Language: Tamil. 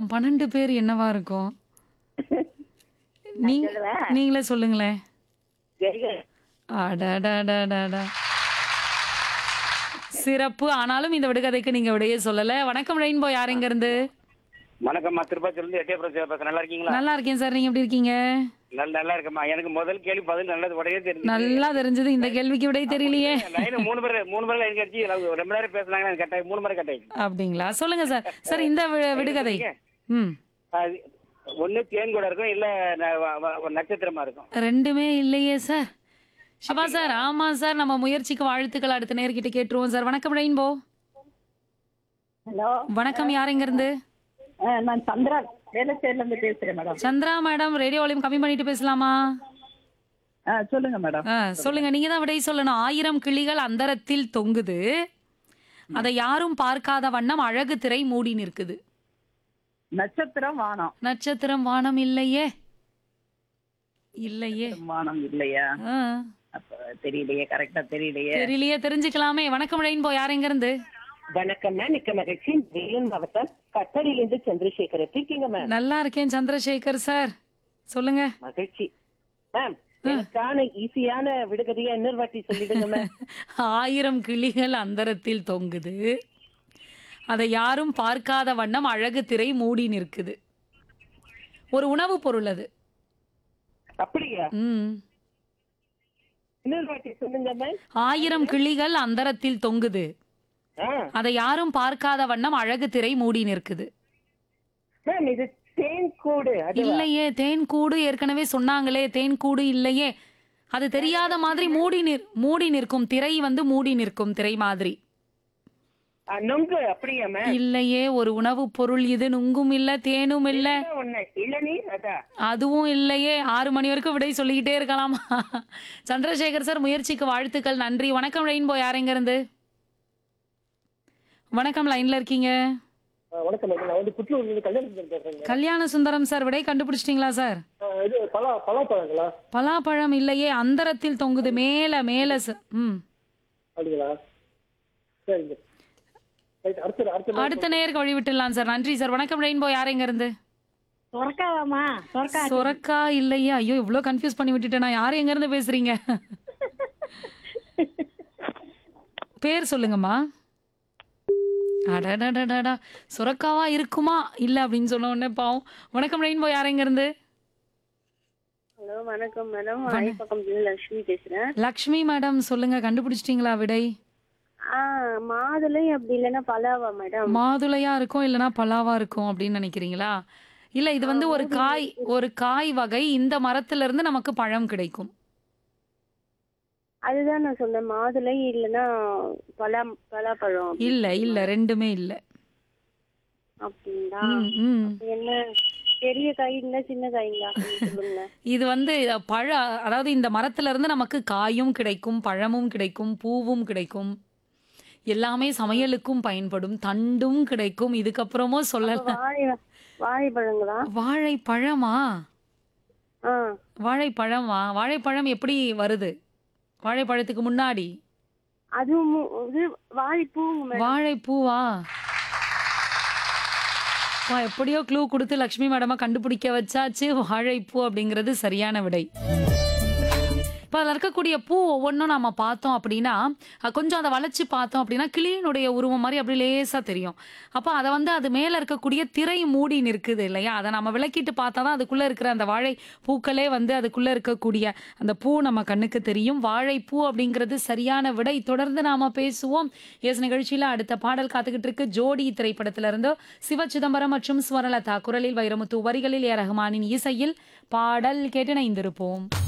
இருக்கும் பன்னெண்டு பேர் என்னவா இருக்கும் நீங்க நீங்களே சொல்லுங்களேன் அடடடடடா. சிறப்பு ஆனாலும் இந்த விடுகதைக்கு நீங்க விடையே சொல்லல வணக்கம் ரெயின்போ யார் எங்க இருந்து வணக்கம்மா திருப்பதிலிருந்து எட்டயபுரம் சிவபாசம் நல்லா இருக்கீங்களா நல்லா இருக்கேன் சார் நீங்க எப்படி இருக்கீங்க நல்ல நல்லா இருக்கம்மா எனக்கு முதல் கேள்வி பதில் நல்லது உடனே தெரிஞ்சு நல்லா தெரிஞ்சது இந்த கேள்விக்கு விடை தெரியலையே லைன் மூணு பேர் மூணு பேர் லைன் கட்சி ரொம்ப நேரம் பேசுனாங்க எனக்கு கட்டாய் மூணு பேர் கட்டாய் அப்படிங்களா சொல்லுங்க சார் சார் இந்த வி- விடுகதை ம் ஒண்ணு தேன் கூட இருக்கும் இல்ல ந- வ- வ- ஒரு நட்சத்திரமா இருக்கும் ரெண்டுமே இல்லையே சார் சிவா சார் ஆமா சார் நம்ம முயற்சிக்கு வாழ்த்துக்கள் அடுத்த நேர்கிட்ட கேட்டுருவோம் சார் வணக்கம் ரெயின்போ ஹலோ வணக்கம் யார் எங்க இருந்து நான் சந்திரா வேலச்சேரில இருந்து பேசுறேன் madam Chandra madam radio volume கம்மி பண்ணிட்டு பேசலாமா ஆ, சொல்லுங்க மேடம் ஆ, சொல்லுங்க நீங்க தான் விடை சொல்லணும் ஆயிரம் கிளிகள் அந்தரத்தில் தொங்குது அதை யாரும் பார்க்காத வண்ணம் அழகு திரை மூடி நிற்குது நட்சத்திரம் வானம் நட்சத்திரம் வானம் இல்லையே இல்லையே வானம் இல்லையா ஆ, அப்ப தெரியலையே கரெக்டா தெரியலையே தெரியலையே தெரிஞ்சுக்கலாமே வணக்கம் ரெயின்போ யார் எங்க இருந்து வணக்கம் மேம் மிக்க மகிழ்ச்சி வேலூர் மாவட்டம் கட்டடியிலிருந்து சந்திரசேகர் எப்படி இருக்கீங்க மேம் நல்லா இருக்கேன் சந்திரசேகர் சார் சொல்லுங்க மகிழ்ச்சி மேம் எனக்கான ஈஸியான விடுகதையா இன்னொரு வாட்டி சொல்லிடுங்க மேம் ஆயிரம் கிளிகள் அந்தரத்தில் தொங்குது அதை யாரும் பார்க்காத வண்ணம் அழகு திரை மூடி நிற்குது ஒரு உணவுப் பொருள் அது அப்படியா ம் இன்னொரு வாட்டி சொல்லுங்க மேம் ஆயிரம் கிளிகள் அந்தரத்தில் தொங்குது ஆ அதை யாரும் பார்க்காத வண்ணம் அழகு திரை மூடி நிற்குது மேம் இது தேன் கூடு அது இல்லையே தேன் கூடு ஏற்கனவே சொன்னாங்களே தேன் கூடு இல்லையே அது தெரியாத மாதிரி மூடி நிற் மூடி நிற்கும் திரை வந்து மூடி நிற்கும் திரை மாதிரி ஆ, நொங்கு அப்படியா மேம் இல்லையே ஒரு உணவுப் பொருள் இது நுங்கும் இல்ல தேனும் இல்ல ஒண்ணு இளநீர் அதான் அதுவும் இல்லையே ஆறு மணி வரைக்கும் விடை சொல்லிக்கிட்டே இருக்கலாமா சந்திரசேகர் சார் முயற்சிக்கு வாழ்த்துக்கள் நன்றி வணக்கம் ரெயின்போ யார் எங்க இருந்து வணக்கம் லைன்ல இருக்கீங்க வணக்கம் மேடம் நான் வந்து புத்தூர்லேருந்து கல்யாணத்துக்கு பேசுறேங்க கல்யாண சுந்தரம் சார் விடை கண்டுபிடிச்சிட்டீங்களா சார் ஆ, இது பலா பலாப்பழங்களா பலாப்பழம் இல்லையே அந்தரத்தில் தொங்குது மேல மேல ச- ம் அப்படிங்களா சரிங்க ரைட் அடுத்த அடுத்த அடுத்த நேருக்கு வழி விட்டுடலாம் சார் நன்றி சார் வணக்கம் ரெயின்போ யார் எங்க இருந்து சொரக்காவாமா சொரக்கா சொரக்கா இல்லையா ஐயோ இவ்ளோ கன்ஃபியூஸ் பண்ணி விட்டுட்டேனா யார் எங்க இருந்து பேசுறீங்க பேர் சொல்லுங்கம்மா அடடடடடா சுரக்காவா இருக்குமா இல்ல அப்படின்னு சொன்ன உடனே பாவம் வணக்கம் ரெயின்போ யார் எங்க இருந்து ஹலோ வணக்கம் மேடம் ஐப்பக்கம் லட்சுமி பேசுறேன் லக்ஷ்மி மேடம் சொல்லுங்க கண்டுபிடிச்சிட்டீங்களா விடை ஆ மாதுளை அப்படி இல்லைன்னா பலாவா மேடம் மாதுளையா இருக்கும் இல்லனா பலாவா இருக்கும் அப்படின்னு நினைக்கிறீங்களா இல்ல இது வந்து ஒரு காய் ஒரு காய் வகை இந்த மரத்துல இருந்து நமக்கு பழம் கிடைக்கும் அதுதான் நான் சொன்னேன் மாதுளை இல்லைன்னா பலா பலாப்பழம் இல்ல இல்ல ரெண்டுமே இல்ல அப்படிங்களா ம், ம். என்ன பெரிய காய்ங்களா சின்ன காய்ங்களா கொஞ்சம் சொல்லுங்க இது வந்து பழ அதாவது இந்த மரத்துல இருந்து நமக்கு காயும் கிடைக்கும் பழமும் கிடைக்கும் பூவும் கிடைக்கும் எல்லாமே சமையலுக்கும் பயன்படும் தண்டும் கிடைக்கும் இதுக்கப்புறமும் சொல்லலாம் வாழை வாழைப்பழங்களா வாழைப்பழமா ஆ வாழைப்பழமா வாழைப்பழம் எப்படி வருது வாழைப்பழத்துக்கு முன்னாடி அதுவும் மு- இது வாழைப்பூங்க மேடம் வாழைப்பூவா வா, எப்படியோ க்ளூ கொடுத்து லக்ஷ்மி மேடமா கண்டுபிடிக்க வச்சாச்சு வாழைப்பூ அப்படிங்கிறது சரியான விடை இப்போ அதில் இருக்கக்கூடிய பூ ஒவ்வொன்றும் நம்ம பார்த்தோம் அப்படின்னா அஹ், கொஞ்சம் அதை வளைச்சு பார்த்தோம் அப்படின்னா கிளியினுடைய உருவம் மாதிரி அப்படி லேசாக தெரியும் அப்போ அதை வந்து அது மேலே இருக்கக்கூடிய திரை மூடி நிற்குது இல்லையா அதை நம்ம விளக்கிட்டு பார்த்தா தான் அதுக்குள்ளே இருக்கிற அந்த வாழை பூக்களே வந்து அதுக்குள்ளே இருக்கக்கூடிய அந்த பூ நம்ம கண்ணுக்கு தெரியும் வாழைப்பூ அப்படிங்கிறது சரியான விடை தொடர்ந்து நாம பேசுவோம் எஸ் நிகழ்ச்சியில் அடுத்த பாடல் காத்துக்கிட்டு இருக்கு ஜோடி திரைப்படத்திலிருந்து சிவ சிதம்பரம் மற்றும் ஸ்வரலதா குரலில் வைரமுத்து வரிகளில் ஏ ரஹ்மானின் இசையில் பாடல் கேட்டு இணைந்திருப்போம்